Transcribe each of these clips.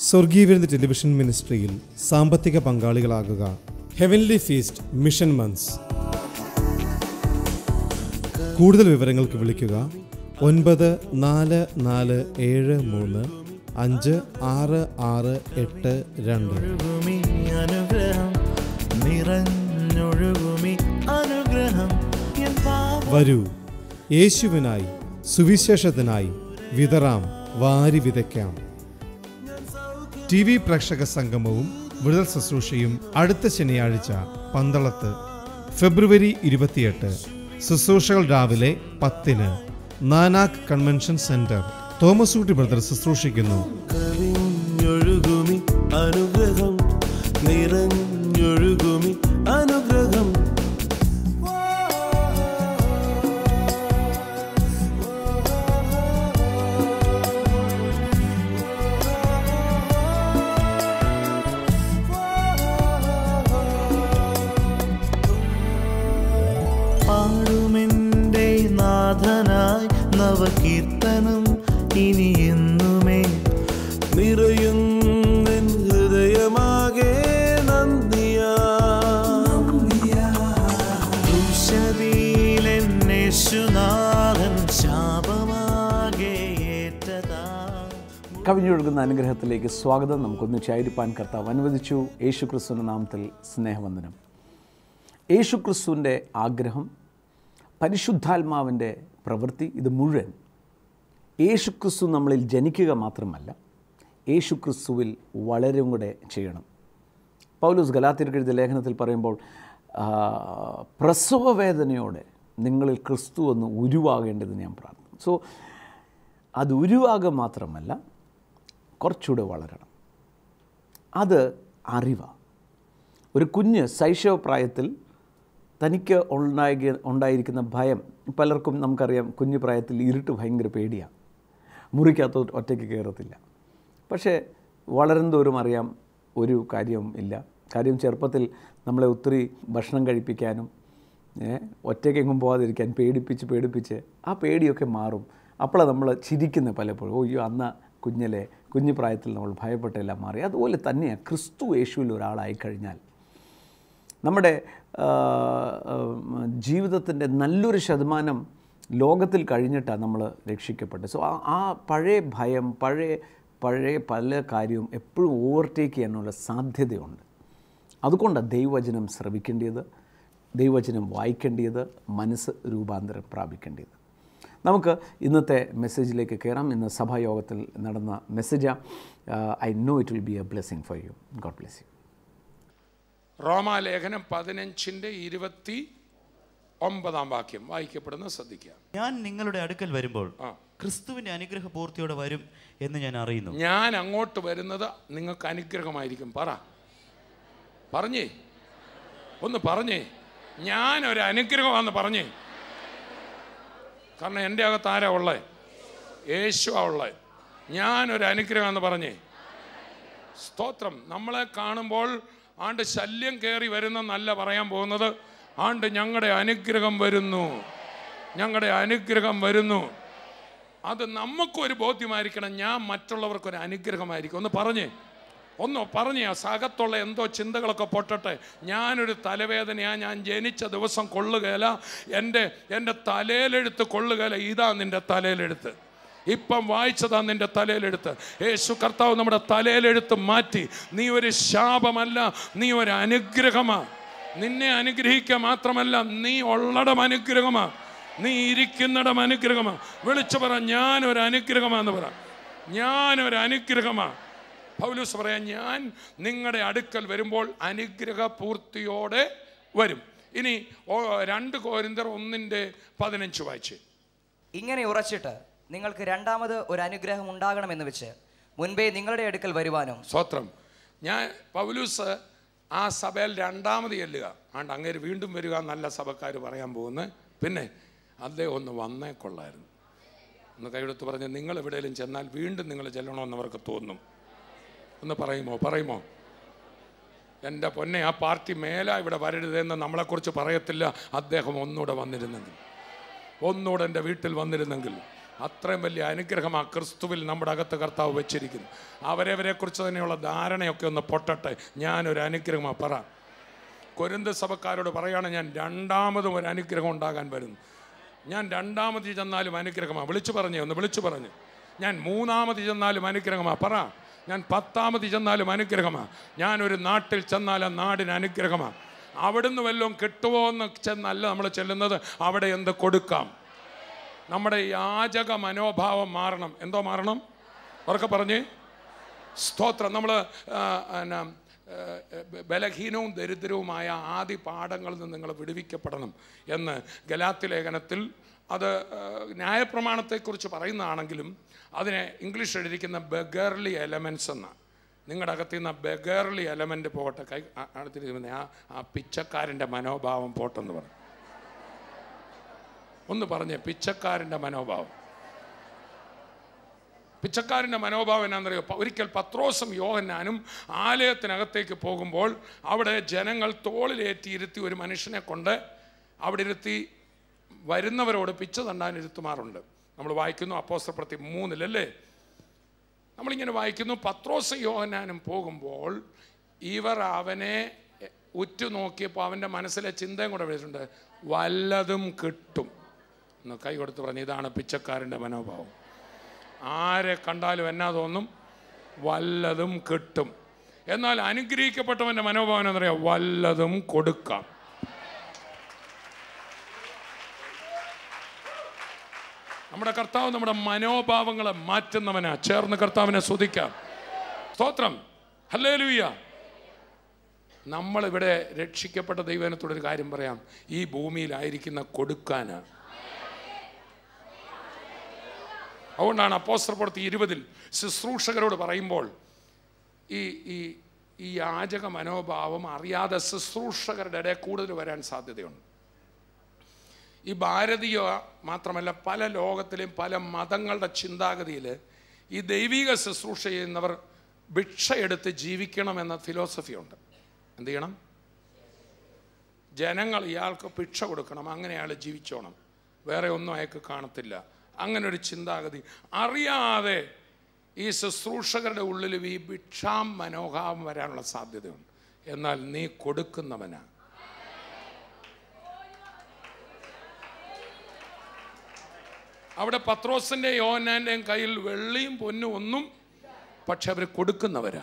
സ്വർഗീയവിരുദ്ധ television മിനിസ്ട്രിയിൽ സാമ്പത്തിക പങ്കാളികളാകുക ഹെവൻലി ഫീസ്റ്റ് മിഷൻ മന്ത്സ് കൂടുതൽ വിവരങ്ങൾക്ക് വിളിക്കുക ഒൻപത് നാല് നാല് ഏഴ് മൂന്ന് അഞ്ച് ആറ് ആറ് എട്ട് രണ്ട് ഒഴുകുമി അനുഗ്രഹം നിറഞ്ഞൊഴുകുമി അനുഗ്രഹം എൻ പാപ വരൂ യേശുവിനായി സുവിശേഷത്തിനായി വിതറാം വാരി വിതയ്ക്കാം ടി വി പ്രേക്ഷക സംഗമവും വിടുതൽ ശുശ്രൂഷയും അടുത്ത ശനിയാഴ്ച പന്തളത്ത് ഫെബ്രുവരി ഇരുപത്തിയെട്ട് ശുശ്രൂഷകൾ രാവിലെ പത്തിന് Nanak convention centre Thomas Ooty brother ശുശ്രൂഷിക്കുന്നു കവിഞ്ഞൊഴുകുമി അനുഗ്രഹം നിറഞ്ഞൊഴുകുമി അനുഗ്രഹം പാടുമെൻ്റെ നാഥനായി നവകീർത്തനം ഇനി എന്നുമേ നിറയുന്നെൻ ഹൃദയമാകെ നന്ദിയാ ദുശീലെന്നേശുനാഥൻ ശാപമാകെ ഏറ്റതാ കവിഞ്ഞൊഴുകുന്ന അനുഗ്രഹത്തിലേക്ക് സ്വാഗതം നമുക്കൊന്നിച്ചായിരിക്കാൻ കർത്താവ് അനുവദിച്ചു യേശു ക്രിസ്തുവിൻ്റെ നാമത്തിൽ സ്നേഹവന്ദനം യേശു ക്രിസ്തുവിൻ്റെ ആഗ്രഹം പരിശുദ്ധാത്മാവിൻ്റെ പ്രവൃത്തി ഇത് മുഴുവൻ യേശു ക്രിസ്തു നമ്മളിൽ ജനിക്കുക മാത്രമല്ല യേശു ക്രിസ്തുവിൽ വളരും കൂടെ ചെയ്യണം പൗലൂസ് ഗലാത്തിർക്ക് എഴുതിയ ലേഖനത്തിൽ പറയുമ്പോൾ ആ, പ്രസവവേദനയോടെ നിങ്ങളിൽ ക്രിസ്തു ഒന്ന് ഉരുവാകേണ്ടത് ഞാൻ പ്രാർത്ഥിക്കുന്നു സോ അത് ഉരുവാകുക മാത്രമല്ല കുറച്ചുകൂടെ വളരണം അത് അറിവാണ് ഒരു കുഞ്ഞ് ശൈശവ പ്രായത്തിൽ തനിക്ക് ഉണ്ടായി ഉണ്ടായിരിക്കുന്ന ഭയം പലർക്കും നമുക്കറിയാം കുഞ്ഞു പ്രായത്തിൽ ഇരുട്ട് ഭയങ്കര പേടിയാണ് മുറിക്കകത്ത് ഒറ്റയ്ക്ക് കയറത്തില്ല പക്ഷേ വളരും തോറും അറിയാം ഒരു കാര്യവും ഇല്ല കാര്യം ചെറുപ്പത്തിൽ നമ്മളെ ഒത്തിരി ഭക്ഷണം കഴിപ്പിക്കാനും ഏ, ഒറ്റയ്ക്കെങ്ങും പോകാതിരിക്കാൻ പേടിപ്പിച്ച് പേടിപ്പിച്ച് ആ പേടിയൊക്കെ മാറും അപ്പോഴാണ് നമ്മൾ ചിരിക്കുന്നത് പലപ്പോഴും ഓ അയ്യോ അന്ന കുഞ്ഞിലെ കുഞ്ഞു പ്രായത്തിൽ നമ്മൾ ഭയപ്പെട്ടെല്ലാം മാറി അതുപോലെ തന്നെയാണ് ക്രിസ്തു യേശുവിൽ ഒരാളായി കഴിഞ്ഞാൽ നമ്മുടെ ജീവിതത്തിൻ്റെ നല്ലൊരു ശതമാനം ലോകത്തിൽ കഴിഞ്ഞിട്ടാണ് നമ്മൾ രക്ഷിക്കപ്പെട്ടത് സോ ആ ആ പഴയ ഭയം പഴയ പഴയ പല കാര്യവും എപ്പോഴും ഓവർടേക്ക് ചെയ്യാനുള്ള സാധ്യതയുണ്ട് അതുകൊണ്ടാണ് ദൈവവചനം ശ്രവിക്കേണ്ടത് ദൈവവചനം വായിക്കേണ്ടത് മനസ്സ് രൂപാന്തരം പ്രാപിക്കേണ്ടത് നമുക്ക് ഇന്നത്തെ മെസ്സേജിലേക്ക് കയറാം ഇന്ന് സഭായോഗത്തിൽ നടന്ന message I know it will be a blessing for you God bless you റോമാലേഖനം പതിനഞ്ചിൻ്റെ ഇരുപത്തി ഒമ്പതാം വാക്യം വായിക്കപ്പെടുന്ന ശ്രദ്ധിക്കുക ഞാൻ നിങ്ങളുടെ അടുക്കൽ വരുമ്പോൾ ആ. ക്രിസ്തുവിന്റെ അനുഗ്രഹ പൂർത്തിയോടെ വരും എന്ന് ഞാൻ അറിയുന്നു ഞാൻ അങ്ങോട്ട് വരുന്നത് നിങ്ങൾക്ക് അനുഗ്രഹമായിരിക്കും പറ പറഞ്ഞേ ഒന്ന് പറഞ്ഞേ ഞാൻ ഒരു അനുഗ്രഹമാണെന്ന് പറഞ്ഞേ കാരണം എൻ്റെ അകത്ത് ആരാ ഉള്ളത് യേശുവാ ഉള്ളത് ഞാനൊരു അനുഗ്രഹമെന്ന് പറഞ്ഞേ സ്തോത്രം നമ്മളെ കാണുമ്പോൾ ആണ്ട് ശല്യം കയറി വരുന്നെന്നല്ല പറയാൻ പോകുന്നത് ആണ്ട് ഞങ്ങളുടെ അനുഗ്രഹം വരുന്നു ഞങ്ങളുടെ അനുഗ്രഹം വരുന്നു അത് നമുക്കൊരു ബോധ്യമായിരിക്കണം ഞാൻ മറ്റുള്ളവർക്കൊരു അനുഗ്രഹമായിരിക്കും ഒന്ന് പറഞ്ഞേ ഒന്ന് പറഞ്ഞേ ആ സകത്തുള്ള എന്തോ ചിന്തകളൊക്കെ പൊട്ടട്ടെ ഞാനൊരു തലവേദനയാ ഞാൻ ജനിച്ച ദിവസം കൊള്ളുകയില്ല എൻ്റെ എൻ്റെ തലയിലെടുത്ത് കൊള്ളുകയില്ല ഇതാ നിൻ്റെ തലയിലെടുത്ത് ഇപ്പം വായിച്ചതാ നിന്റെ തലയിലെടുത്ത് യേശു കർത്താവ് നമ്മുടെ തലയിലെടുത്ത് മാറ്റി നീ ഒരു ശാപമല്ല നീ ഒരു അനുഗ്രഹമാ നിന്നെ അനുഗ്രഹിക്കുക മാത്രമല്ല നീ ഉള്ളടം അനുഗ്രഹമാ നീ ഇരിക്കുന്നിടം അനുഗ്രഹമാ വിളിച്ചു പറ ഞാനൊരു അനുഗ്രഹമാന്ന് പറ ഞാനൊരു അനുഗ്രഹമാ പൗലൂസ് പറയാം ഞാൻ നിങ്ങളുടെ അടുക്കൽ വരുമ്പോൾ അനുഗ്രഹ പൂർത്തിയോടെ വരും ഇനി ഓ- രണ്ട് കോരിന്തർ ഒന്നിൻ്റെ പതിനഞ്ച് വായിച്ച് ഇങ്ങനെ ഉറച്ചിട്ട് നിങ്ങൾക്ക് രണ്ടാമത് ഒരു അനുഗ്രഹം ഉണ്ടാകണമെന്ന് വെച്ച് മുൻപേ നിങ്ങളുടെ അടുക്കൽ വരുവാനും സ്വത്രം ഞാൻ പൗലൂസ് ആ സഭയിൽ രണ്ടാമത് ചെല്ലുക ആണ്ട് അങ്ങേര് വീണ്ടും വരിക നല്ല സഭക്കാർ പറയാൻ പോകുന്നത് പിന്നെ അദ്ദേഹം ഒന്ന് വന്നേ കൊള്ളായിരുന്നു ഒന്ന് കൈയെടുത്ത് പറഞ്ഞ് നിങ്ങൾ എവിടെയെങ്കിലും ചെന്നാൽ വീണ്ടും നിങ്ങൾ ചെല്ലണമെന്ന് അവർക്ക് തോന്നും ഒന്ന് പറയുമോ പറയുമോ എൻ്റെ പൊന്നെ ആ പാർട്ടി മേല ഇവിടെ വരരുതെന്ന് നമ്മളെക്കുറിച്ച് പറയത്തില്ല അദ്ദേഹം ഒന്നുകൂടെ വന്നിരുന്നെങ്കിൽ ഒന്നുകൂടെ എൻ്റെ വീട്ടിൽ വന്നിരുന്നെങ്കിൽ അത്രയും വലിയ അനുഗ്രഹം ആ ക്രിസ്തുവിൽ നമ്മുടെ അകത്ത് കർത്താവ് വെച്ചിരിക്കുന്നു അവരവരെ കുറിച്ച് തന്നെയുള്ള ധാരണയൊക്കെ ഒന്ന് പൊട്ടട്ടെ ഞാനൊരു അനുഗ്രഹമാണ് പറ കൊരിന്ത സഭക്കാരോട് പറയാണ് ഞാൻ രണ്ടാമതും ഒരു അനുഗ്രഹം ഉണ്ടാകാൻ വരുന്നു ഞാൻ രണ്ടാമത് ചെന്നാലും അനുഗ്രഹമാണ് വിളിച്ചു പറഞ്ഞേ ഒന്ന് വിളിച്ചു പറഞ്ഞു ഞാൻ മൂന്നാമത് ചെന്നാലും അനുഗ്രഹമാണ് പറ ഞാൻ പത്താമത് ചെന്നാലും അനുഗ്രഹമാണ് ഞാൻ ഒരു നാട്ടിൽ ചെന്നാൽ ആ നാടിന് അനുഗ്രഹമാണ് അവിടുന്ന് വല്ലതും കിട്ടുമോ എന്ന് ചെന്നല്ല നമ്മൾ ചെല്ലുന്നത് അവിടെ എന്ത് കൊടുക്കാം നമ്മുടെ യാചക മനോഭാവം മാറണം എന്തോ മാറണം ഉറക്കെ പറഞ്ഞേ സ്തോത്രം നമ്മൾ ബലഹീനവും ദരിദ്രവുമായ ആദി പാഠങ്ങളിൽ നിന്ന് നിങ്ങൾ വിടുവിക്കപ്പെടണം എന്ന് ഗലാത്തി ലേഖനത്തിൽ അത് ആ, ന്യായപ്രമാണത്തെക്കുറിച്ച് പറയുന്നതാണെങ്കിലും അതിനെ ഇംഗ്ലീഷ് എഴുതിയിരിക്കുന്ന ബഗർലി എലമെൻസ് എന്ന നിങ്ങളുടെ അകത്ത് നിന്ന് ബഗർലി എലമെൻ്റ് പോകട്ടെ കൈ ആ- അടുത്തിരിക്കുന്ന ആ ആ പിച്ചക്കാരൻ്റെ മനോഭാവം പോട്ടെന്ന് പറഞ്ഞു ഒന്ന് പറഞ്ഞേ പിച്ചക്കാരൻ്റെ മനോഭാവം പിച്ചക്കാരൻ്റെ മനോഭാവം എന്നാണെന്നറിയോ പ- ഒരിക്കൽ പത്രോസും യോഹന്നാനും ആലയത്തിനകത്തേക്ക് പോകുമ്പോൾ അവിടെ ജനങ്ങൾ തോളിലേറ്റി ഇരുത്തി ഒരു മനുഷ്യനെ കൊണ്ട് അവിടെ ഇരുത്തി വരുന്നവരോട് പിച്ച തണ്ടാൻ ഇരുത്തുമാറുണ്ട് നമ്മൾ വായിക്കുന്നു അപ്പോസ്തപ്രത്തി മൂന്നിലല്ലേ നമ്മളിങ്ങനെ വായിക്കുന്നു പത്രോസ് യോഹന്നാനും പോകുമ്പോൾ ഇവർ അവനെ ഉറ്റുനോക്കിയപ്പോൾ അവൻ്റെ മനസ്സിലെ ചിന്തയും കൂടെ വിളിച്ചിട്ടുണ്ട് വല്ലതും കിട്ടും എന്ന് കൈ കൊടുത്ത് പറഞ്ഞു ഇതാണ് പിച്ചക്കാരൻ്റെ മനോഭാവം ആരെ കണ്ടാലും എന്നാ തോന്നും വല്ലതും കിട്ടും എന്നാൽ അനുഗ്രഹിക്കപ്പെട്ടവൻ്റെ മനോഭാവം എന്താ പറയുക വല്ലതും കൊടുക്കാം നമ്മുടെ കർത്താവ് നമ്മുടെ മനോഭാവങ്ങളെ മാറ്റുന്നവനാ ചേർന്ന് കർത്താവിനെ സ്തുതിക്കാം സ്തോത്രം ഹല്ലേലൂയ നമ്മളിവിടെ രക്ഷിക്കപ്പെട്ട ദൈവനത്തോടൊരു കാര്യം പറയാം ഈ ഭൂമിയിലായിരിക്കുന്ന കൊടുക്കാനാ അതുകൊണ്ടാണ് അപ്പോസ്റ്റർ പ്രവൃത്തി ഇരുപതിൽ ശുശ്രൂഷകരോട് പറയുമ്പോൾ ഈ ഈ ഈ യാചക മനോഭാവം അറിയാതെ ശുശ്രൂഷകരുടെ ഇടയിൽ കൂടുതൽ വരാൻ സാധ്യതയുണ്ട് ഈ ഭാരതീയ മാത്രമല്ല പല ലോകത്തിലെയും പല മതങ്ങളുടെ ചിന്താഗതിയിൽ ഈ ദൈവിക ശുശ്രൂഷ ചെയ്യുന്നവർ ഭിക്ഷയെടുത്ത് ജീവിക്കണമെന്ന ഫിലോസഫിയുണ്ട് എന്ത് ചെയ്യണം ജനങ്ങൾ ഇയാൾക്ക് ഭിക്ഷ കൊടുക്കണം അങ്ങനെ അയാൾ ജീവിച്ചോണം വേറെ ഒന്നും അയാൾക്ക് കാണത്തില്ല അങ്ങനെ ഒരു ചിന്താഗതി അറിയാതെ ഈ ശുശ്രൂഷകരുടെ ഉള്ളിലും ഈ ഭിക്ഷാം മനോഭാവം വരാനുള്ള സാധ്യതയുണ്ട് എന്നാൽ നീ കൊടുക്കുന്നവനാ അവിടെ പത്രോസിൻ്റെ യോഹന്നാൻ്റെയും കയ്യിൽ വെള്ളിയും പൊന്നും ഒന്നും പക്ഷെ അവർ കൊടുക്കുന്നവരാ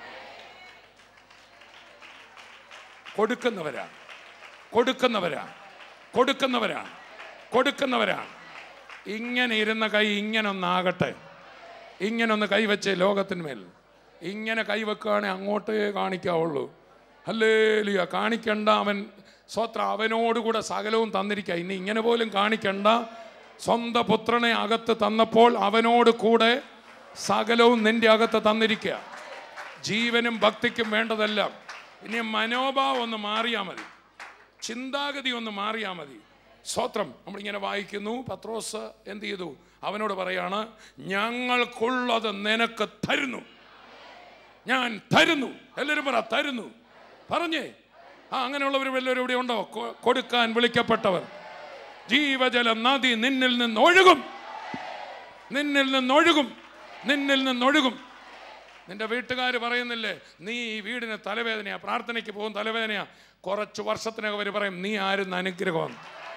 കൊടുക്കുന്നവരാ കൊടുക്കുന്നവരാ കൊടുക്കുന്നവരാ കൊടുക്കുന്നവരാ ഇങ്ങനെ ഇരുന്ന കൈ ഇങ്ങനെ ഒന്നാകട്ടെ ഇങ്ങനെ ഒന്ന് കൈവച്ച് ലോകത്തിന്മേൽ ഇങ്ങനെ കൈവെക്കുകയാണെങ്കിൽ അങ്ങോട്ടേ കാണിക്കാവുള്ളൂ അല്ലേ ലിയ കാണിക്കണ്ട അവൻ സ്വത്ര അവനോടുകൂടെ സകലവും തന്നിരിക്കുക ഇനി ഇങ്ങനെ പോലും കാണിക്കണ്ട സ്വന്തം പുത്രനെ അകത്ത് തന്നപ്പോൾ അവനോട് കൂടെ സകലവും നിന്റെ അകത്ത് തന്നിരിക്കുക ജീവനും ഭക്തിക്കും വേണ്ടതെല്ലാം ഇനി മനോഭാവം ഒന്ന് മാറിയാൽ മതി ചിന്താഗതി ഒന്ന് മാറിയാൽ മതി സ്വത്രം നമ്മളിങ്ങനെ വായിക്കുന്നു പത്രോസ് എന്ത് ചെയ്തു അവനോട് പറയാണ് ഞങ്ങൾക്കുള്ളത് നിനക്ക് തരുന്നു ഞാൻ തരുന്നു എല്ലാവരും പറ തരുന്നു പറഞ്ഞേ ആ അങ്ങനെയുള്ളവർ വല്ലവരും ഇവിടെ ഉണ്ടോ കൊ- കൊടുക്കാൻ വിളിക്കപ്പെട്ടവർ ജീവജല നദി നിന്നിൽ നിന്ന് ഒഴുകും നിന്നിൽ നിന്നൊഴുകും നിന്നിൽ നിന്നൊഴുകും നിന്റെ വീട്ടുകാർ പറയുന്നില്ലേ നീ ഈ വീടിന് തലവേദനയാ പ്രാർത്ഥനയ്ക്ക് പോകും തലവേദനയാ കുറച്ച് വർഷത്തിനകം അവർ പറയും നീ ആരുന്ന അനുഗ്രഹം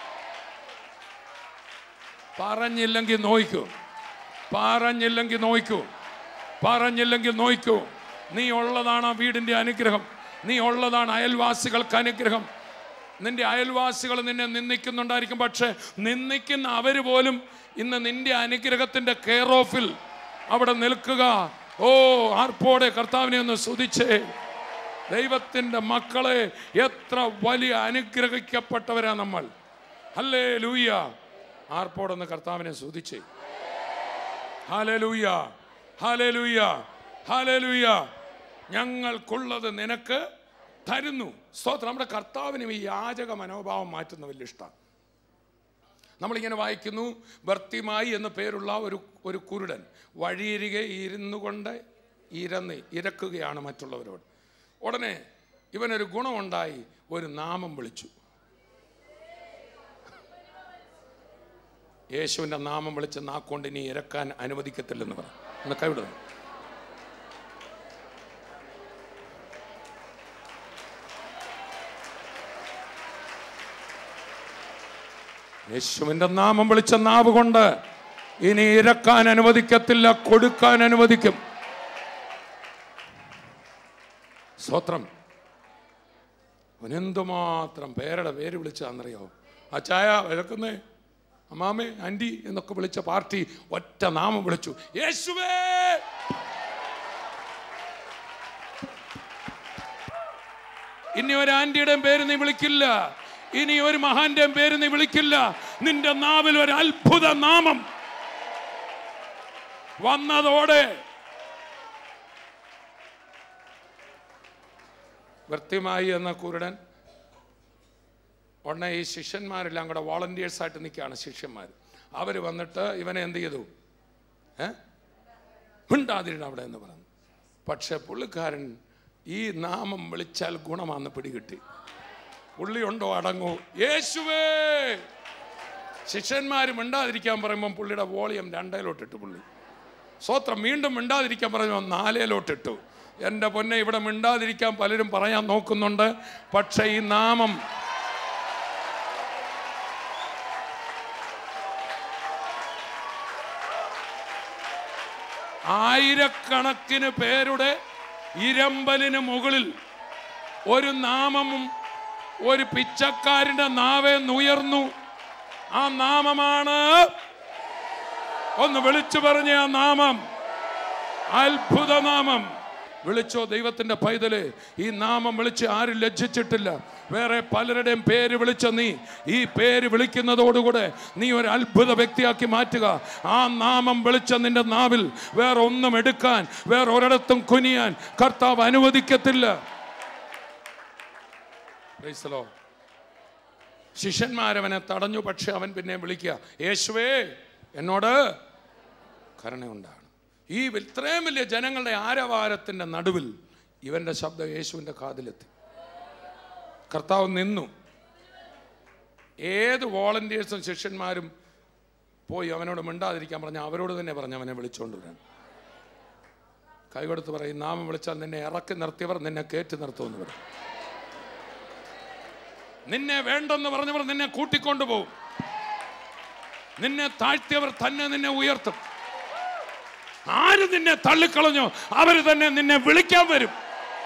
പറഞ്ഞില്ലെങ്കിൽ നോയിക്കൂ പറഞ്ഞില്ലെങ്കിൽ നോയിക്കൂ പറഞ്ഞില്ലെങ്കിൽ നോയിക്കൂ നീ ഉള്ളതാണ് ആ വീടിൻ്റെ അനുഗ്രഹം നീ ഉള്ളതാണ് അയൽവാസികൾക്ക് അനുഗ്രഹം നിന്റെ അയൽവാസികൾ നിന്നെ നിന്ദിക്കുന്നുണ്ടായിരിക്കും പക്ഷേ നിന്ദിക്കുന്ന അവർ പോലും ഇന്ന് നിന്റെ അനുഗ്രഹത്തിൻ്റെ കെയർ ഓഫിൽ അവിടെ നിൽക്കുക ഓ ആർപ്പോടെ കർത്താവിനെ ഒന്ന് സ്തുതിച്ചേ ദൈവത്തിൻ്റെ മക്കളെ എത്ര വലിയ അനുഗ്രഹിക്കപ്പെട്ടവരാ നമ്മൾ അല്ലേ ലൂയ ആർപ്പോടൊന്ന് കർത്താവിനെ സ്തുതിച്ചേ ഹാലലൂയ ഹാലലൂയ ഹാലലൂയ ഞങ്ങൾക്കുള്ളത് നിനക്ക് തരുന്നു സ്തോത്രം നമ്മുടെ കർത്താവിനും ഈ യാചക മനോഭാവം മാറ്റുന്ന വലിയ ഇഷ്ടമാണ് നമ്മളിങ്ങനെ വായിക്കുന്നു ഭർത്തിമായി എന്ന പേരുള്ള ഒരു ഒരു കുരുടൻ വഴിയരികെ ഇരുന്നു കൊണ്ട് ഇരന്ന് ഇരക്കുകയാണ് മറ്റുള്ളവരോട് ഉടനെ ഇവനൊരു ഗുണമുണ്ടായി ഒരു നാമം വിളിച്ചു യേശുവിൻ്റെ നാമം വിളിച്ച് നാക്കൊണ്ട് ഇനി ഇരക്കാൻ അനുവദിക്കത്തില്ലെന്ന് പറഞ്ഞു ഒന്ന് കൈവിടുന്നു യേശുവിൻ്റെ നാമം വിളിച്ച നാവ് കൊണ്ട് ഇനി ഇരക്കാൻ അനുവദിക്കത്തില്ല കൊടുക്കാൻ അനുവദിക്കും സ്വത്രം അവനെന്തുമാത്രം പേരുടെ പേര് വിളിച്ചാന്നറിയോ അച്ചായ വിളക്കുന്നേ അമ്മാമേ ആൻറ്റി എന്നൊക്കെ വിളിച്ച പാർട്ടി ഒറ്റ നാമം വിളിച്ചു യേശുവേ ഇനി ഒരു ആന്റിയുടെയും പേര് നീ വിളിക്കില്ല ഇനി ഒരു മഹാന്റെയും പേര് നീ വിളിക്കില്ല നിന്റെ നാവിൽ ഒരു അത്ഭുത നാമം വന്നതോടെ വൃത്യമായി എന്ന കുരുടൻ ഉടനെ ഈ ശിഷ്യന്മാരെല്ലാം കൂടെ വോളണ്ടിയേഴ്സ് ആയിട്ട് നിൽക്കുകയാണ് ശിഷ്യന്മാർ അവർ വന്നിട്ട് ഇവനെ എന്ത് ചെയ്തു ഏ മിണ്ടാതിരുന്ന അവിടെ എന്ന് പറഞ്ഞു പക്ഷെ പുള്ളിക്കാരൻ ഈ നാമം വിളിച്ചാൽ ഗുണമാണെന്ന് പിടികിട്ടി പുള്ളി ഉണ്ടോ അടങ്ങൂ യേശുവേ ശിഷ്യന്മാർ മിണ്ടാതിരിക്കാൻ പറയുമ്പം പുള്ളിയുടെ വോളിയം രണ്ടേലോട്ടിട്ടു പുള്ളി സ്വത്രം വീണ്ടും മിണ്ടാതിരിക്കാൻ പറയുമ്പോൾ നാലേലോട്ടിട്ടു എൻ്റെ പൊന്നെ ഇവിടെ മിണ്ടാതിരിക്കാൻ പലരും പറയാൻ നോക്കുന്നുണ്ട് പക്ഷേ ഈ നാമം ആയിരക്കണക്കിന് പേരുടെ ഇരമ്പലിന് മുകളിൽ ഒരു നാമമും ഒരു പിച്ചക്കാരൻ്റെ നാവേന്നുയർന്നു ആ നാമമാണ് ഒന്ന് വിളിച്ചു പറഞ്ഞ ആ നാമം അത്ഭുത നാമം വിളിച്ചോ ദൈവത്തിന്റെ പൈതല് ഈ നാമം വിളിച്ച് ആരും ലജ്ജിച്ചിട്ടില്ല വേറെ പലരുടെയും പേര് വിളിച്ച നീ ഈ പേര് വിളിക്കുന്നതോടുകൂടെ നീ ഒരു അത്ഭുത വ്യക്തിയാക്കി മാറ്റുക ആ നാമം വിളിച്ച നിന്റെ നാവിൽ വേറെ ഒന്നും എടുക്കാൻ വേറെ ഒരിടത്തും കുനിയാൻ കർത്താവ് അനുവദിക്കത്തില്ല Praise the Lord. ശിഷ്യന്മാരവനെ തടഞ്ഞു പക്ഷെ അവൻ പിന്നെ വിളിക്കുക യേശുവേ എന്നോട് കരുണയുണ്ടാണ് ഈ ഇത്രയും വലിയ ജനങ്ങളുടെ ആരവാരത്തിൻ്റെ നടുവിൽ ഇവൻ്റെ ശബ്ദം യേശുവിൻ്റെ കാതിലെത്തി കർത്താവ് നിന്നു ഏത് വോളണ്ടിയേഴ്സും ശിഷ്യന്മാരും പോയി അവനോട് മിണ്ടാതിരിക്കാൻ പറഞ്ഞ അവരോട് തന്നെ പറഞ്ഞു അവനെ വിളിച്ചുകൊണ്ട് വരാൻ കൈകൊടുത്ത് പറയും നാമം വിളിച്ചാൽ നിന്നെ ഇറക്കി നിർത്തിയവർ നിന്നെ കയറ്റി നിർത്തുമെന്ന് പറയും നിന്നെ വേണ്ടെന്ന് പറഞ്ഞവർ നിന്നെ കൂട്ടിക്കൊണ്ടുപോകും നിന്നെ താഴ്ത്തിയവർ തന്നെ നിന്നെ ഉയർത്തും ആര് നിന്നെ തള്ളിക്കളഞ്ഞോ അവർ തന്നെ നിന്നെ വിളിക്കാൻ വരും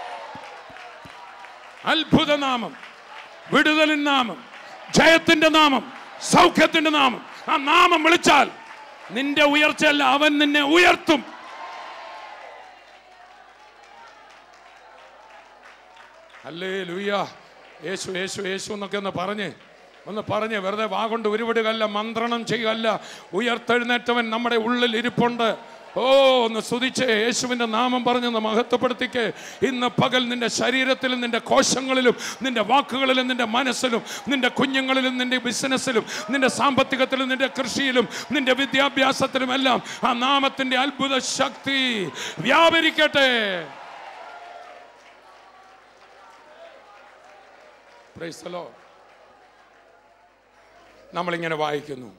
അത്ഭുത നാമം വിടുതലിൻ നാമം ജയത്തിന്റെ നാമം സൗഖ്യത്തിന്റെ നാമം ആ നാമം വിളിച്ചാൽ നിന്റെ ഉയർച്ചയല്ല അവൻ നിന്നെ ഉയർത്തും അല്ലേ ലൂയ യേശു യേശു യേശു എന്നൊക്കെ ഒന്ന് പറഞ്ഞ് ഒന്ന് പറഞ്ഞ് വെറുതെ വാഗൊണ്ട് ഉരുവിടുകയല്ല മന്ത്രണം ചെയ്യുകയല്ല ഉയർത്തെഴുന്നേറ്റവൻ നമ്മുടെ ഉള്ളിൽ ഇരിപ്പുണ്ട് ഓ ഒന്ന് സ്തുതിച്ച് യേശുവിൻ്റെ നാമം പറഞ്ഞൊന്ന് മഹത്വപ്പെടുത്തിക്ക് ഇന്ന് പകൽ നിന്റെ ശരീരത്തിലും നിന്റെ കോശങ്ങളിലും നിന്റെ വാക്കുകളിലും നിന്റെ മനസ്സിലും നിന്റെ കുഞ്ഞുങ്ങളിലും നിന്റെ ബിസിനസ്സിലും നിന്റെ സാമ്പത്തികത്തിലും നിന്റെ കൃഷിയിലും നിന്റെ വിദ്യാഭ്യാസത്തിലും എല്ലാം ആ നാമത്തിൻ്റെ അത്ഭുത ശക്തി വ്യാപരിക്കട്ടെ Praise the Lord. നമ്മളിങ്ങനെ വായിക്കുന്നു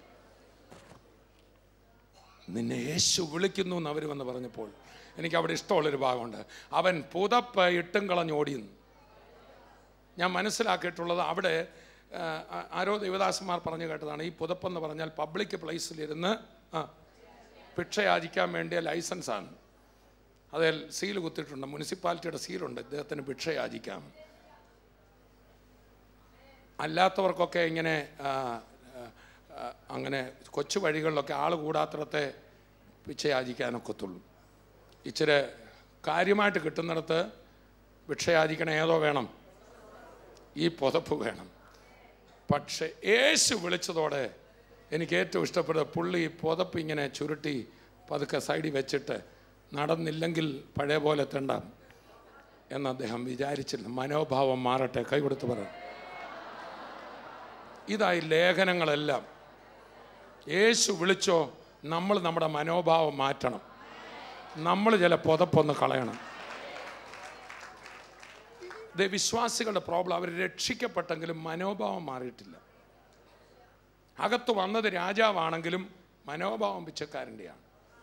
നിന്നെ യേശു വിളിക്കുന്നു എന്ന് അവർ വന്ന് പറഞ്ഞപ്പോൾ എനിക്ക് അവിടെ ഇഷ്ടമുള്ളൊരു ഭാഗമുണ്ട് അവൻ പുതപ്പ് ഇട്ടും കളഞ്ഞ് ഓടിയെന്ന് ഞാൻ മനസ്സിലാക്കിയിട്ടുള്ളത് അവിടെ ആ, ആ, ആരോ ദേവദാസന്മാർ പറഞ്ഞു കേട്ടതാണ് ഈ പുതപ്പെന്ന് പറഞ്ഞാൽ പബ്ലിക് പ്ലേസിലിരുന്ന് ആ ഭിക്ഷയാചിക്കാൻ വേണ്ടിയ ലൈസൻസാണ് അതിൽ സീൽ കുത്തിയിട്ടുണ്ട് മുനിസിപ്പാലിറ്റിയുടെ സീലുണ്ട് ഇദ്ദേഹത്തിന് ഭിക്ഷയാചിക്കാം അല്ലാത്തവർക്കൊക്കെ ഇങ്ങനെ ആ, ആ, ആ, അങ്ങനെ കൊച്ചു വഴികളിലൊക്കെ ആൾ കൂടാത്തിടത്തെ ഭിക്ഷയാചിക്കാനൊക്കത്തുള്ളൂ ഇച്ചിരി കാര്യമായിട്ട് കിട്ടുന്നിടത്ത് ഭിക്ഷയാചിക്കണ ഏതോ വേണം ഈ പുതപ്പ് വേണം പക്ഷെ യേശു വിളിച്ചതോടെ എനിക്ക് ഏറ്റവും ഇഷ്ടപ്പെട്ട പുള്ളി ഈ പുതപ്പ് ഇങ്ങനെ ചുരുട്ടി പതുക്കെ സൈഡിൽ വെച്ചിട്ട് നടന്നില്ലെങ്കിൽ പഴയ പോലെ തെണ്ടാം എന്ന് അദ്ദേഹം വിചാരിച്ചില്ല മനോഭാവം മാറട്ടെ കൈ കൊടുത്ത് പറയാം ഇതായി ലേഖനങ്ങളെല്ലാം യേശു വിളിച്ചോ നമ്മൾ നമ്മുടെ മനോഭാവം മാറ്റണം നമ്മൾ ചില പുതപ്പൊന്ന് കളയണം ഇത് വിശ്വാസികളുടെ പ്രോബ്ലം അവർ രക്ഷിക്കപ്പെട്ടെങ്കിലും മനോഭാവം മാറിയിട്ടില്ല അകത്ത് വന്നത് രാജാവാണെങ്കിലും മനോഭാവം പിച്ചക്കാരൻ്റെയാണ്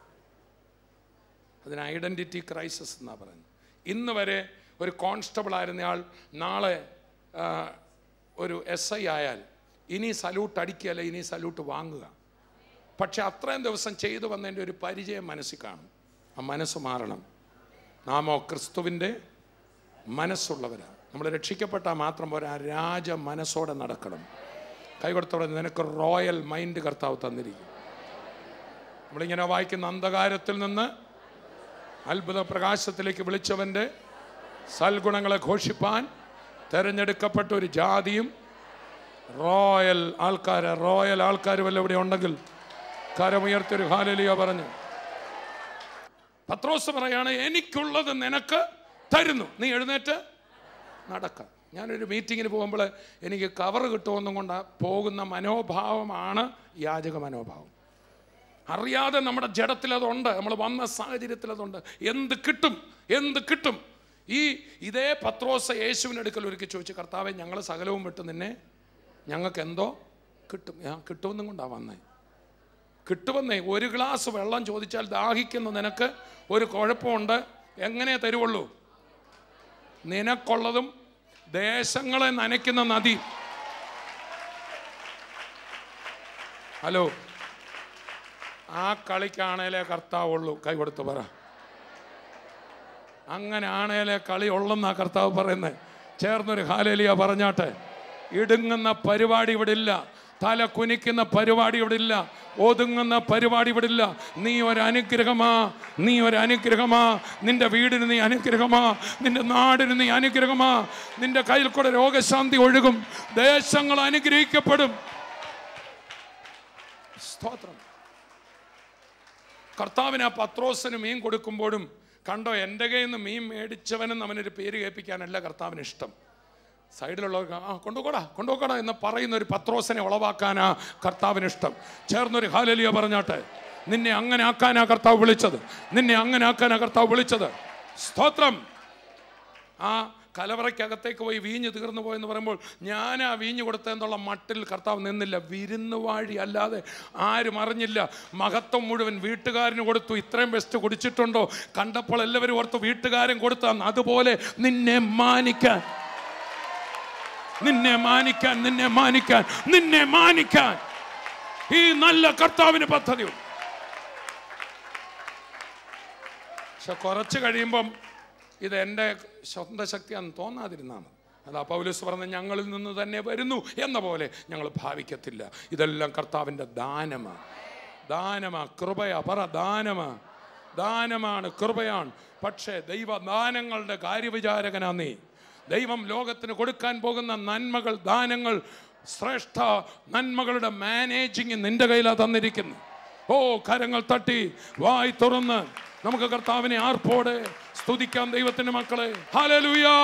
അതിന് ഐഡൻറ്റിറ്റി ക്രൈസിസ് എന്നാണ് പറയുന്നത് ഇന്ന് വരെ ഒരു കോൺസ്റ്റബിൾ ആയിരുന്നയാൾ നാളെ ആ, ഒരു എസ് ഐ ആയാൽ ഇനി സല്യൂട്ട് അടിക്കുകയല്ല ഇനി സല്യൂട്ട് വാങ്ങുക പക്ഷെ അത്രയും ദിവസം ചെയ്തു വന്നതിൻ്റെ ഒരു പരിചയം മനസ്സിൽ കാണും ആ മനസ്സ് മാറണം നാമോ ക്രിസ്തുവിൻ്റെ മനസ്സുള്ളവരാണ് നമ്മൾ രക്ഷിക്കപ്പെട്ടാൽ മാത്രം പോരാ ആ രാജ മനസ്സോടെ നടക്കണം കൈകൊടുത്തോടെ നിനക്ക് റോയൽ മൈൻഡ് കർത്താവ് തന്നിരിക്കും നമ്മളിങ്ങനെ വായിക്കുന്ന അന്ധകാരത്തിൽ നിന്ന് അത്ഭുത പ്രകാശത്തിലേക്ക് വിളിച്ചവൻ്റെ സൽഗുണങ്ങളെ ഘോഷിപ്പാൻ തെരഞ്ഞെടുക്കപ്പെട്ട ഒരു ജാതിയും റോയൽ ആൾക്കാർ റോയൽ ആൾക്കാർ വല്ല ഇവിടെ ഉണ്ടെങ്കിൽ കരമുയർത്തിയൊരു ഹാലലിയ പറഞ്ഞു പത്രോസ് പറയാണ് എനിക്കുള്ളത് നിനക്ക് തരുന്നു നീ എഴുന്നേറ്റ് നടക്കാം ഞാനൊരു മീറ്റിങ്ങിന് പോകുമ്പോൾ എനിക്ക് കവർ കിട്ടുമെന്നും കൊണ്ട് പോകുന്ന മനോഭാവമാണ് യാചക മനോഭാവം അറിയാതെ നമ്മുടെ ജഡത്തിൽ അതുണ്ട് നമ്മൾ വന്ന സാഹചര്യത്തിൽ അതുണ്ട് എന്ത് കിട്ടും എന്ത് കിട്ടും ഈ ഇതേ പത്രോസ യേശുവിൻ്റെ അടുക്കൽ ഒരുക്കി ചോദിച്ചു കർത്താവെ ഞങ്ങൾ സകലവും വിട്ട് നിന്നെ ഞങ്ങൾക്ക് എന്തോ കിട്ടും ഞാൻ കിട്ടുമെന്നും കൊണ്ടാണ് വന്നേ കിട്ടുമെന്നേ ഒരു ഗ്ലാസ് വെള്ളം ചോദിച്ചാൽ ദാഹിക്കുന്ന നിനക്ക് ഒരു കുഴപ്പമുണ്ട് എങ്ങനെ തരുവുള്ളൂ നിനക്കുള്ളതും ദേശങ്ങളെ നനയ്ക്കുന്ന നദി ഹലോ ആ കളിക്കാണേലേ കർത്താവുള്ളൂ കൈ കൊടുത്ത് പറ അങ്ങനെ ആണേലേ കളി ഉള്ളെന്നാ കർത്താവ് പറയുന്നത് ചേർന്നൊരു ഹാലേലിയ പറഞ്ഞാട്ടെ ഇടുങ്ങുന്ന പരിപാടി ഇവിടെ ഇല്ല തല കുനിക്കുന്ന പരിപാടി ഇവിടെ ഇല്ല ഒതുങ്ങുന്ന പരിപാടി ഇവിടെ ഇല്ല നീ ഒരു അനുഗ്രഹമാ നീ ഒരു അനുഗ്രഹമാ നിന്റെ വീടിന് നീ അനുഗ്രഹമാ നിന്റെ നാടിന് നീ അനുഗ്രഹമാ നിന്റെ കയ്യിൽ കൂടെ രോഗശാന്തി ഒഴുകും ദേശങ്ങൾ അനുഗ്രഹിക്കപ്പെടും സ്തോത്രം കർത്താവിന് ആ പത്രോസിന് മീൻ കൊടുക്കുമ്പോഴും കണ്ടോ എൻ്റെ കയ്യിൽ നിന്ന് മീൻ മേടിച്ചവനെന്ന് അവനൊരു പേര് കേൾപ്പിക്കാനല്ല കർത്താവിന് ഇഷ്ടം സൈഡിലുള്ളവർക്ക് ആ കൊണ്ടുപോകടാ കൊണ്ടുപോകടാ എന്ന് പറയുന്ന ഒരു പത്രോസിനെ ഉളവാക്കാനാ കർത്താവിന് ഇഷ്ടം ചേർന്നൊരു ഹാലലിയ പറഞ്ഞാട്ടെ നിന്നെ അങ്ങനെ ആക്കാനാ കർത്താവ് വിളിച്ചത് നിന്നെ അങ്ങനെ ആക്കാനാ കർത്താവ് വിളിച്ചത് സ്തോത്രം ആ കലവറയ്ക്കകത്തേക്ക് പോയി വീഞ്ഞ് തീർന്നു പോയെന്ന് പറയുമ്പോൾ ഞാൻ ആ വീഞ്ഞ് കൊടുത്തതെന്നുള്ള മട്ടിൽ കർത്താവ് നിന്നില്ല വിരുന്നുവാഴി അല്ലാതെ ആരും അറിഞ്ഞില്ല മഹത്വം മുഴുവൻ വീട്ടുകാരന് കൊടുത്തു ഇത്രയും ബെസ്റ്റ് കുടിച്ചിട്ടുണ്ടോ കണ്ടപ്പോൾ എല്ലാവരും ഓർത്തു വീട്ടുകാരൻ കൊടുത്താന്ന് അതുപോലെ നിന്നെ മാനിക്കാൻ നിന്നെ മാനിക്കാൻ നിന്നെ മാനിക്കാൻ നിന്നെ മാനിക്കാൻ ഈ നല്ല കർത്താവിന് പദ്ധതിയുണ്ട് പക്ഷെ കുറച്ച് കഴിയുമ്പം ഇത് എൻ്റെ സ്വന്തം ശക്തിയാണെന്ന് തോന്നാതിരുന്നാൽ മതി അതാ പൗലൂസ് പറഞ്ഞ ഞങ്ങളിൽ നിന്ന് തന്നെ വരുന്നു എന്ന പോലെ ഞങ്ങൾ ഭാവിക്കത്തില്ല ഇതെല്ലാം കർത്താവിൻ്റെ ദാനമാണ് ദാനമാ കൃപയാ പറ ദാനമാ ദാനമാണ് കൃപയാണ് പക്ഷേ ദൈവദാനങ്ങളുടെ കാര്യവിചാരകനാ നീ ദൈവം ലോകത്തിന് കൊടുക്കാൻ പോകുന്ന നന്മകൾ ദാനങ്ങൾ ശ്രേഷ്ഠ നന്മകളുടെ മാനേജിങ് നിന്റെ കയ്യിലാണ് തന്നിരിക്കുന്നു ഓ കരങ്ങൾ തട്ടി വായി തുറന്ന് നമുക്ക് കർത്താവിനെ ആർപ്പോടെ സ്തുതിക്കാം ദൈവത്തിന്റെ മക്കളെ ഹാലലുയാ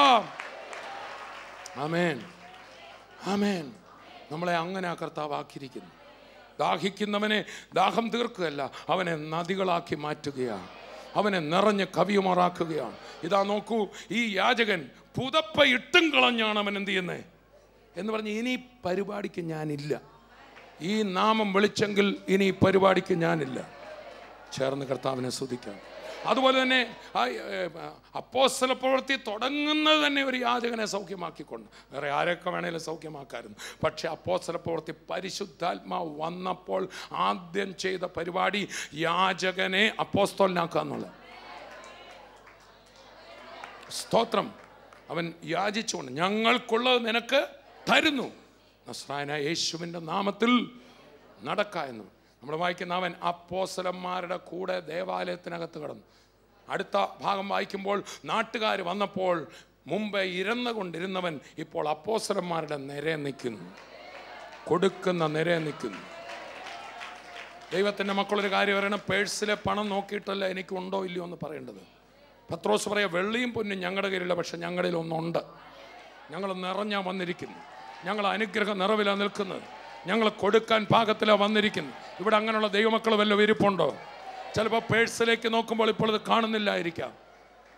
ആമേൻ ആമേൻ നമ്മളെ അങ്ങനെ ആ കർത്താവ് ആക്കിയിരിക്കുന്നു ദാഹിക്കുന്നവനെ ദാഹം തീർക്കുകയല്ല അവനെ നദികളാക്കി മാറ്റുകയാണ് അവനെ നിറഞ്ഞ് കവിയുമാറാക്കുകയാണ് ഇതാ നോക്കൂ ഈ യാചകൻ പുതപ്പ ഇട്ടും കളഞ്ഞാണ് അവൻ എന്ത് ചെയ്യുന്നത് എന്ന് പറഞ്ഞ് ഇനി പരിപാടിക്ക് ഞാനില്ല ഈ നാമം വിളിച്ചെങ്കിൽ ഇനി ഈ പരിപാടിക്ക് ഞാനില്ല ചേർന്ന് കർത്താവിനെ സ്തുതിക്കാം അതുപോലെ തന്നെ ആ അപ്പോസ്തല പ്രവൃത്തി തുടങ്ങുന്നത് തന്നെ ഒരു യാചകനെ സൗഖ്യമാക്കിക്കൊണ്ട് വേറെ ആരൊക്കെ വേണേലും സൗഖ്യമാക്കായിരുന്നു പക്ഷെ അപ്പോസ്തല പ്രവൃത്തി പരിശുദ്ധാത്മാവ് വന്നപ്പോൾ ആദ്യം ചെയ്ത പരിപാടി യാചകനെ അപ്പോസ്തോലിനാക്കുക എന്നുള്ളത് സ്തോത്രം അവൻ യാചിച്ചുകൊണ്ട് ഞങ്ങൾക്കുള്ളത് നിനക്ക് തരുന്നു നസ്രായന യേശുവിൻ്റെ നാമത്തിൽ നടക്ക എന്ന് നമ്മൾ വായിക്കുന്ന അവൻ അപ്പോസലന്മാരുടെ കൂടെ ദേവാലയത്തിനകത്ത് കിടന്നു അടുത്ത ഭാഗം വായിക്കുമ്പോൾ നാട്ടുകാർ വന്നപ്പോൾ മുമ്പേ ഇരന്നു കൊണ്ടിരുന്നവൻ ഇപ്പോൾ അപ്പോസലന്മാരുടെ നിര നിൽക്കുന്നു കൊടുക്കുന്ന നിര നിൽക്കുന്നു ദൈവത്തിൻ്റെ മക്കളൊരു കാര്യം പറയണം പേഴ്സിലെ പണം നോക്കിയിട്ടല്ല എനിക്ക് ഉണ്ടോ ഇല്ലയോ എന്ന് പറയേണ്ടത് പത്രോസ് പറയാ വെള്ളിയും പൊന്നും ഞങ്ങളുടെ കയ്യിലില്ല പക്ഷെ ഞങ്ങളിൽ ഒന്നുണ്ട് ഞങ്ങൾ നിറഞ്ഞാ വന്നിരിക്കുന്നു ഞങ്ങൾ അനുഗ്രഹം നിറവിലാണ് നിൽക്കുന്നത് ഞങ്ങൾ കൊടുക്കാൻ പാകത്തിലാണ് വന്നിരിക്കുന്നു ഇവിടെ അങ്ങനെയുള്ള ദൈവമക്കൾ വല്ല ഇരിപ്പുണ്ടോ ചിലപ്പോൾ പേഴ്സിലേക്ക് നോക്കുമ്പോൾ ഇപ്പോൾ ഇത് കാണുന്നില്ലായിരിക്കാം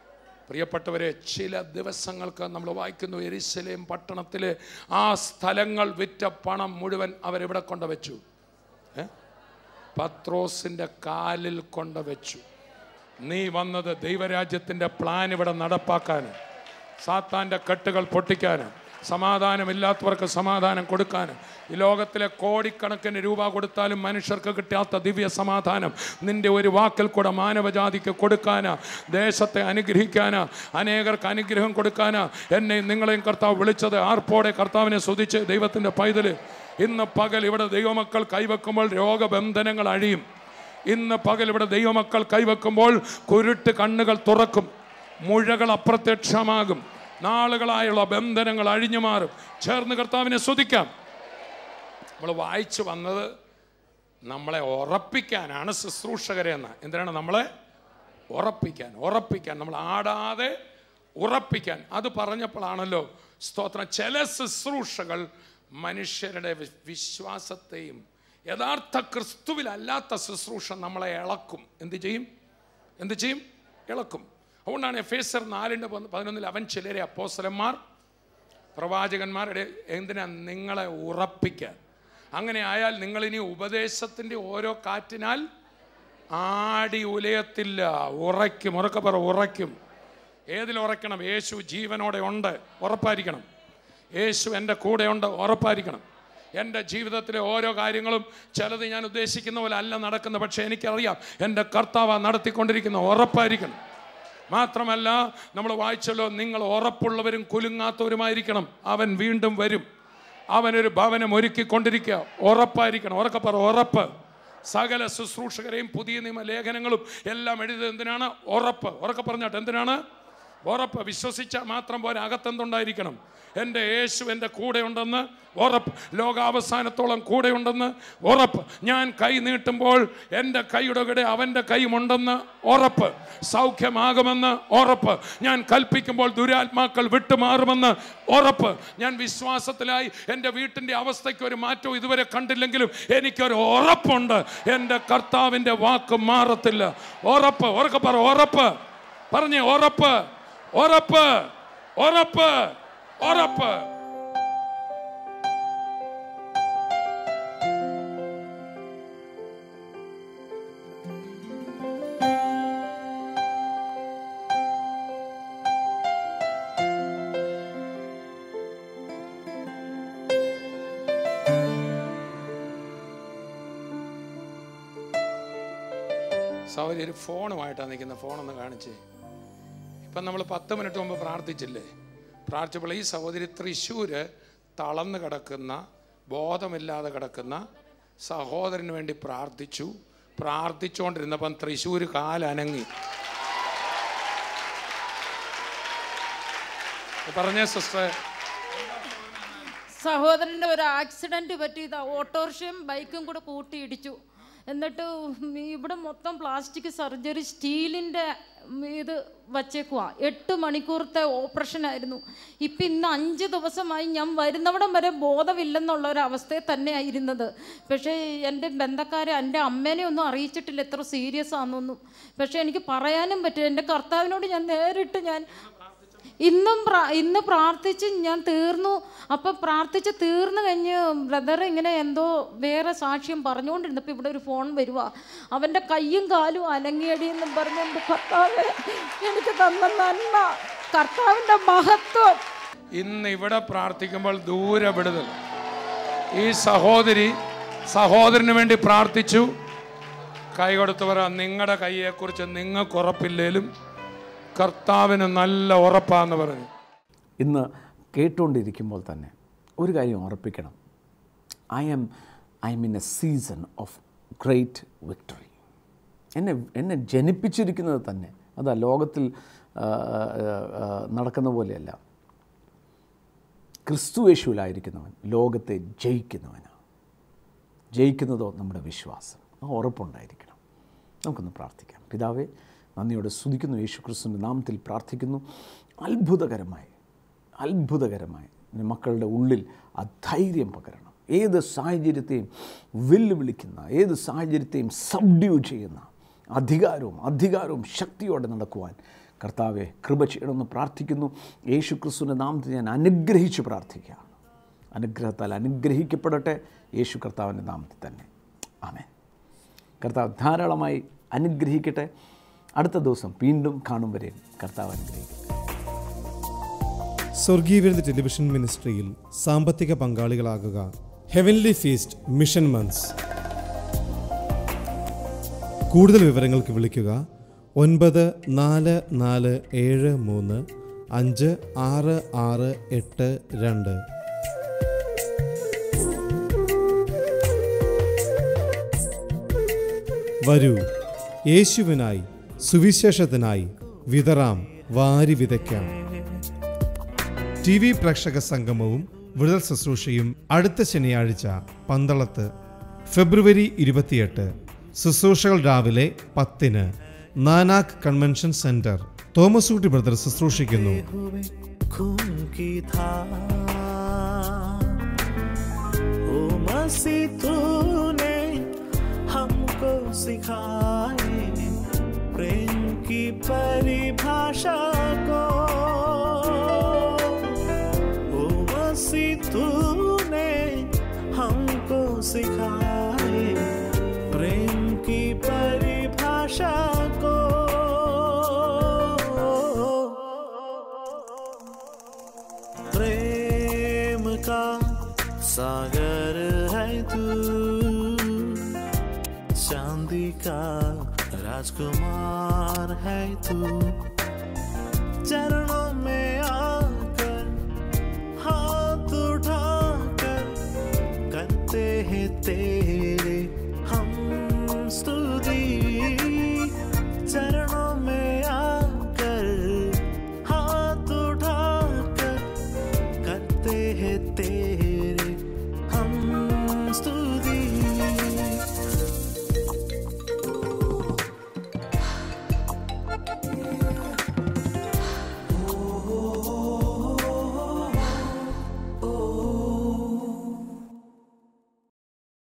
പ്രിയപ്പെട്ടവരെ ചില ദിവസങ്ങൾക്ക് നമ്മൾ വായിക്കുന്നു എരിശലേം പട്ടണത്തിലെ ആ സ്ഥലങ്ങൾ വിറ്റ പണം മുഴുവൻ അവരെവിടെ കൊണ്ടുവച്ചു ഏ പത്രോസിൻ്റെ കാലിൽ കൊണ്ടുവച്ചു നീ വന്നത് ദൈവരാജ്യത്തിൻ്റെ പ്ലാൻ ഇവിടെ നടപ്പാക്കാൻ സാത്താൻ്റെ കെട്ടുകൾ പൊട്ടിക്കാൻ സമാധാനമില്ലാത്തവർക്ക് സമാധാനം കൊടുക്കാൻ ഈ ലോകത്തിലെ കോടിക്കണക്കിന് രൂപ കൊടുത്താലും മനുഷ്യർക്ക് കിട്ടാത്ത ദിവ്യ സമാധാനം നിന്റെ ഒരു വാക്കിൽ കൂടെ മാനവജാതിക്ക് കൊടുക്കാനാ ദേശത്തെ അനുഗ്രഹിക്കാനാ അനേകർക്ക് അനുഗ്രഹം കൊടുക്കാനാ എന്നെയും നിങ്ങളെയും കർത്താവ് വിളിച്ചത് ആർപ്പോടെ കർത്താവിനെ സ്തുതിച്ച് ദൈവത്തിൻ്റെ പൈതൽ ഇന്ന് പകൽ ഇവിടെ ദൈവമക്കൾ കൈവെക്കുമ്പോൾ രോഗബന്ധനങ്ങൾ അഴിയും ഇന്ന് പകൽ ഇവിടെ ദൈവമക്കൾ കൈവെക്കുമ്പോൾ കുരുട്ട് കണ്ണുകൾ തുറക്കും മുഴകൾ അപ്രത്യക്ഷമാകും നാളുകളായുള്ള ബന്ധനങ്ങൾ അഴിഞ്ഞു മാറും ചേർന്ന് കർത്താവിനെ സ്തുതിക്കാം നമ്മൾ വായിച്ചു വന്നത് നമ്മളെ ഉറപ്പിക്കാനാണ് ശുശ്രൂഷകരെ എന്ന് എന്തിനാണ് നമ്മളെ ഉറപ്പിക്കാൻ ഉറപ്പിക്കാൻ നമ്മൾ ആടാതെ ഉറപ്പിക്കാൻ അത് പറഞ്ഞപ്പോഴാണല്ലോ സ്തോത്രം ചില ശുശ്രൂഷകൾ മനുഷ്യരുടെ വി- വിശ്വാസത്തെയും യഥാർത്ഥ ക്രിസ്തുവിലല്ലാത്ത ശുശ്രൂഷ നമ്മളെ ഇളക്കും എന്ത് ചെയ്യും എന്ത് ചെയ്യും ഇളക്കും അതുകൊണ്ടാണ് എഫേസർ നാലിൻ്റെ പന്ത് പതിനൊന്നിൽ അവൻ ചിലരെ അപ്പോസലന്മാർ പ്രവാചകന്മാരുടെ എന്തിനാ നിങ്ങളെ ഉറപ്പിക്കാൻ അങ്ങനെ ആയാൽ നിങ്ങളിനി ഉപദേശത്തിൻ്റെ ഓരോ കാറ്റിനാൽ ആടി ഉലയത്തില്ല ഉറയ്ക്കും ഉറക്കെ പറ ഉറയ്ക്കും ഏതിൽ ഉറയ്ക്കണം യേശു ജീവനോടെ ഉണ്ട് ഉറപ്പായിരിക്കണം യേശു എൻ്റെ കൂടെ ഉണ്ട് ഉറപ്പായിരിക്കണം എൻ്റെ ജീവിതത്തിലെ ഓരോ കാര്യങ്ങളും ചിലത് ഞാൻ ഉദ്ദേശിക്കുന്ന പോലെ അല്ല നടക്കുന്നത് പക്ഷേ എനിക്കറിയാം എൻ്റെ കർത്താവ് നടത്തിക്കൊണ്ടിരിക്കുന്ന ഉറപ്പായിരിക്കണം മാത്രമല്ല നമ്മൾ വായിച്ചല്ലോ നിങ്ങൾ ഉറപ്പുള്ളവരും കുലുങ്ങാത്തവരുമായിരിക്കണം അവൻ വീണ്ടും വരും അവനൊരു ഭവനം ഒരുക്കിക്കൊണ്ടിരിക്കുക ഉറപ്പായിരിക്കണം ഉറക്കെ പറ ഉറപ്പ് സകല ശുശ്രൂഷകരെയും പുതിയ നിയമ ലേഖനങ്ങളും എല്ലാം എഴുതിയത് എന്തിനാണ് ഉറപ്പ് ഉറക്കെ പറഞ്ഞാട്ട് എന്തിനാണ് ഉറപ്പ് വിശ്വസിച്ച മാത്രം പോലെ അകത്തെന്തുണ്ടായിരിക്കണം എൻ്റെ യേശു എൻ്റെ കൂടെ ഉണ്ടെന്ന് ഉറപ്പ് ലോകാവസാനത്തോളം കൂടെ ഉണ്ടെന്ന് ഉറപ്പ് ഞാൻ കൈ നീട്ടുമ്പോൾ എൻ്റെ കൈയുടെ കൂടെ അവൻ്റെ കൈയുമുണ്ടെന്ന് ഉറപ്പ് സൗഖ്യമാകുമെന്ന് ഉറപ്പ് ഞാൻ കൽപ്പിക്കുമ്പോൾ ദുരാത്മാക്കൾ വിട്ടുമാറുമെന്ന് ഉറപ്പ് ഞാൻ വിശ്വാസത്തിലായി എൻ്റെ വീട്ടിൻ്റെ അവസ്ഥയ്ക്ക് ഒരു മാറ്റവും ഇതുവരെ കണ്ടില്ലെങ്കിലും എനിക്കൊരു ഉറപ്പുണ്ട് എൻ്റെ കർത്താവിൻ്റെ വാക്ക് മാറത്തില്ല ഉറപ്പ് ഉറക്കെ പറ ഉറപ്പ് പറഞ്ഞേ ഉറപ്പ് ഉറപ്പ് ഉറപ്പ് ഉറപ്പ് സൗരി ഒരു ഫോണുമായിട്ടാണ് നിൽക്കുന്ന ഫോണൊന്ന് കാണിച്ചേ ഇപ്പം നമ്മൾ പത്ത് മിനിറ്റ് മുമ്പ് പ്രാർത്ഥിച്ചില്ലേ പ്രാർത്ഥിച്ചപ്പോൾ ഈ സഹോദരി തൃശ്ശൂര് തളർന്നു കിടക്കുന്ന ബോധമില്ലാതെ കിടക്കുന്ന സഹോദരന് വേണ്ടി പ്രാർത്ഥിച്ചു പ്രാർത്ഥിച്ചുകൊണ്ടിരുന്നപ്പം തൃശ്ശൂർ കാലനങ്ങി പറഞ്ഞേ സിസ്റ്റർ സഹോദരൻ്റെ ഒരു ആക്സിഡൻറ്റ് പറ്റിയതാ ഓട്ടോറിക്ഷയും ബൈക്കും കൂടെ കൂട്ടിയിടിച്ചു എന്നിട്ട് ഇവിടെ മൊത്തം പ്ലാസ്റ്റിക് സർജറി സ്റ്റീലിൻ്റെ ഇത് വച്ചേക്കുവാ എട്ട് മണിക്കൂറത്തെ ഓപ്പറേഷൻ ആയിരുന്നു ഇപ്പം ഇന്ന് അഞ്ച് ദിവസമായി ഞാൻ വരുന്നവിടം വരെ ബോധമില്ലെന്നുള്ള ഒരു അവസ്ഥയിൽ തന്നെയായിരുന്നത് പക്ഷേ എൻ്റെ ബന്ധക്കാരെ എൻ്റെ അമ്മേനെ ഒന്നും അറിയിച്ചിട്ടില്ല എത്ര സീരിയസ് ആണെന്നൊന്നും പക്ഷേ എനിക്ക് പറയാനും പറ്റില്ല എൻ്റെ കർത്താവിനോട് ഞാൻ നേരിട്ട് ഞാൻ ഇന്നും പ്രാ- ഇന്ന് പ്രാർത്ഥിച്ച് ഞാൻ തീർന്നു അപ്പം പ്രാർത്ഥിച്ച് തീർന്നു കഴിഞ്ഞ് ബ്രദർ ഇങ്ങനെ എന്തോ വേറെ സാക്ഷ്യം പറഞ്ഞുകൊണ്ടിരുന്നപ്പോൾ ഇവിടെ ഒരു ഫോൺ വരുക അവൻ്റെ കയ്യും കാലും അലങ്ങിയടിയെന്നും പറഞ്ഞ് എൻ്റെ കർത്താവ് എനിക്ക് തന്ന നന്മ കർത്താവിൻ്റെ മഹത്വം ഇന്ന് ഇവിടെ പ്രാർത്ഥിക്കുമ്പോൾ ദൂരെ വിടുതൽ ഈ സഹോദരി സഹോദരന് വേണ്ടി പ്രാർത്ഥിച്ചു കൈ കൊടുത്തു പറ നിങ്ങളുടെ കൈയെക്കുറിച്ച് നിങ്ങൾക്ക് ഉറപ്പില്ലേലും കർത്താവിന് നല്ല ഉറപ്പാന്ന് പറഞ്ഞു ഇന്ന് കേട്ടുകൊണ്ടിരിക്കുമ്പോൾ തന്നെ ഒരു കാര്യം ഉറപ്പിക്കണം I am I'm in a season of great victory എന്നെ എന്നെ ജനിപ്പിച്ചിരിക്കുന്നത് തന്നെ അതാ ലോകത്തിൽ ആ, ആ, ആ, നടക്കുന്ന പോലെയല്ല ക്രിസ്തു യേശുവിലായിരിക്കുന്നവൻ ലോകത്തെ ജയിക്കുന്നവനാണ് ജയിക്കുന്നതോ നമ്മുടെ വിശ്വാസം ആ ഉറപ്പുണ്ടായിരിക്കണം നമുക്കൊന്ന് പ്രാർത്ഥിക്കാം പിതാവേ നന്ദിയോടെ സ്തുതിക്കുന്നു യേശു ക്രിസ്തുവിൻ്റെ നാമത്തിൽ പ്രാർത്ഥിക്കുന്നു അത്ഭുതകരമായി അത്ഭുതകരമായി നിന്റെ മക്കളുടെ ഉള്ളിൽ ആ ധൈര്യം പകരണം ഏത് സാഹചര്യത്തെയും വെല്ലുവിളിക്കുന്ന ഏത് സാഹചര്യത്തെയും സബ്ഡ്യൂ ചെയ്യുന്ന അധികാരവും അധികാരവും ശക്തിയോടെ നടക്കുവാൻ കർത്താവെ കൃപ ചെയ്യണമെന്ന് പ്രാർത്ഥിക്കുന്നു യേശു ക്രിസ്തുവിൻ്റെ നാമത്തിൽ ഞാൻ അനുഗ്രഹിച്ച് പ്രാർത്ഥിക്കുകയാണ് അനുഗ്രഹത്താൽ അനുഗ്രഹിക്കപ്പെടട്ടെ യേശു കർത്താവിൻ്റെ നാമത്തിൽ തന്നെ ആമേൻ കർത്താവ് ധാരാളമായി അനുഗ്രഹിക്കട്ടെ അടുത്ത ദിവസം വീണ്ടും കാണും വരെ കർത്താവ് അനുഗ്രഹിക്കട്ടെ സ്വർഗീയവിരുദ്ധ ടെലിവിഷൻ മിനിസ്ട്രിയിൽ സാമ്പത്തിക പങ്കാളികളാകുക ഹെവൻലി ഫീസ്റ്റ് മിഷൻ മന്ത്സ് കൂടുതൽ വിവരങ്ങൾക്ക് വിളിക്കുക ഒൻപത് നാല് നാല് ഏഴ് മൂന്ന് അഞ്ച് ആറ് ആറ് എട്ട് രണ്ട് വരൂ യേശുവിനായി സുവിശേഷത്തിനായി വിതറാം വാരി വിതയ്ക്കാം ടി വി പ്രേക്ഷക സംഗമവും വിടുതൽ ശുശ്രൂഷയും അടുത്ത ശനിയാഴ്ച പന്തളത്ത് ഫെബ്രുവരി ഇരുപത്തിയെട്ട് ശുശ്രൂഷകൾ രാവിലെ പത്തിന് Nanak convention centre Thomas Ooty brother ശുശ്രൂഷിക്കുന്നു हुए खून की धार ओ मसीह तूने हमको सिखाए प्रेम की परिभाषा को ओ मसीह तूने हमको सिखाए प्रेम की परिभाषा को प्रेम का सागर है तू चांदी का राजकुमार है तू चरणों में आकर हाथ उठाकर करते हैं तेरे